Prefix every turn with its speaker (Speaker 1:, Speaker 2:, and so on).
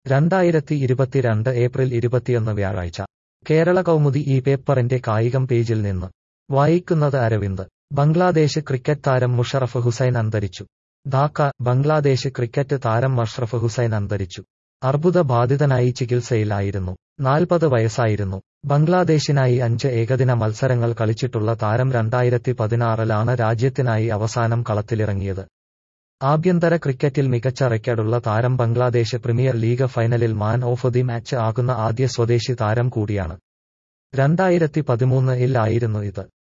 Speaker 1: രണ്ടായിരത്തി ഇരുപത്തിരണ്ട് ഏപ്രിൽ ഇരുപത്തിയൊന്ന് വ്യാഴാഴ്ച കേരള കൗമുദി ഈ പേപ്പറിന്റെ കായികം പേജിൽ നിന്ന് വായിക്കുന്നത് അരവിന്ദ് ബംഗ്ലാദേശ് ക്രിക്കറ്റ് താരം മുഷറഫ് ഹുസൈൻ അന്തരിച്ചു ധാക്ക ബംഗ്ലാദേശ് ക്രിക്കറ്റ് താരം മഷ്റഫ് ഹുസൈൻ അന്തരിച്ചു അർബുദ ബാധിതനായി ചികിത്സയിലായിരുന്നു നാൽപ്പത് വയസ്സായിരുന്നു ബംഗ്ലാദേശിനായി അഞ്ച് ഏകദിന മത്സരങ്ങൾ കളിച്ചിട്ടുള്ള താരം രണ്ടായിരത്തി പതിനാറിലാണ് രാജ്യത്തിനായി അവസാനം കളത്തിലിറങ്ങിയത് ആഭ്യന്തര ക്രിക്കറ്റിൽ മികച്ച റെക്കോർഡുള്ള താരം ബംഗ്ലാദേശ് പ്രീമിയർ ലീഗ് ഫൈനലിൽ മാൻ ഓഫ് ദി മാച്ച് ആകുന്ന ആദ്യ സ്വദേശി താരം കൂടിയാണ് രണ്ടായിരത്തി പതിമൂന്നിൽ ആയിരുന്നു ഇത്